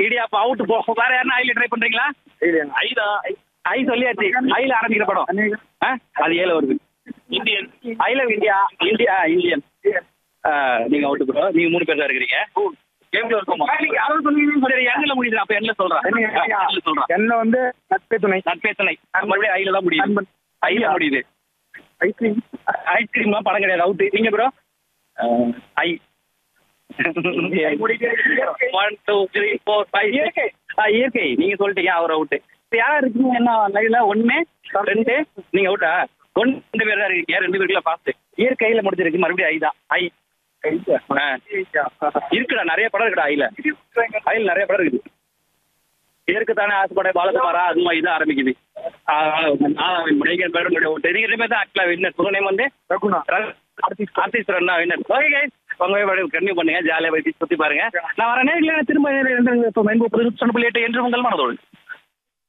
இடியாப்பா out போ வேற யாருன்னா ஐல ட்ரை பண்றீங்களா ஐதா ஐ சொல்லியாச்சு ஐல ஆரம்பிக்கிற படம் ஆ? அது ஏழு வருது Indian I love India India Indian நீங்க அவுட் ப்ரோ நீங்க மூணு பேர் தான் இருக்கிறீங்க கேம்ல இருக்கோமா நீங்க யாரும் சொல்லுவீங்க சரி எண்ணில் முடியுது அப்ப என்ன சொல்றேன் எண்ணில் சொல்றேன் என்ன வந்து நட்பே துணை நட்பேத்தனை மறுபடியும் ஐல தான் முடியுது ஐல முடியுது ஐஸ்கிரீம் ஐஸ்கிரீம்லாம் படம் கிடையாது அவுட் நீங்க bro I one two three four five இயற்கை இயற்கை நீங்க சொல்லிட்டீங்க அவர் அவுட் யாரா இருக்கீங்க என்ன லைவ்ல ஒண்ணு ரெண்டு நீங்க அவுட்டா ஒன்னு ரெண்டு பேர் தான் இருக்கீங்க ரெண்டு பேருக்குள்ள ஃபாஸ்ட் இயற்கையில முடிஞ்சிருக்கு மறுபடியும் ஐ தான் ஐ ஆ. இருக்குடா நிறைய படம் இருக்குடா ஐல ஐல நிறைய படம் இருக்குது இதற்கு தானே ஆசைப்பட பாலகுமாரா அதுவும் இதான் ஆரம்பிக்குது தெரிகிறமே தான் ஆக்சுவலா வின்னர் உங்க நேம் வந்து Raguna artist runner winner okay guys உங்க கன்னியூ பண்ணுங்க ஜாலியாக போய் சுத்தி பாருங்க நான் வரேன் இல்ல திரும்ப ரெண்டு- இப்போ மென்பு புது சொன்ன எட்டு என்று உங்கள் மனதோடு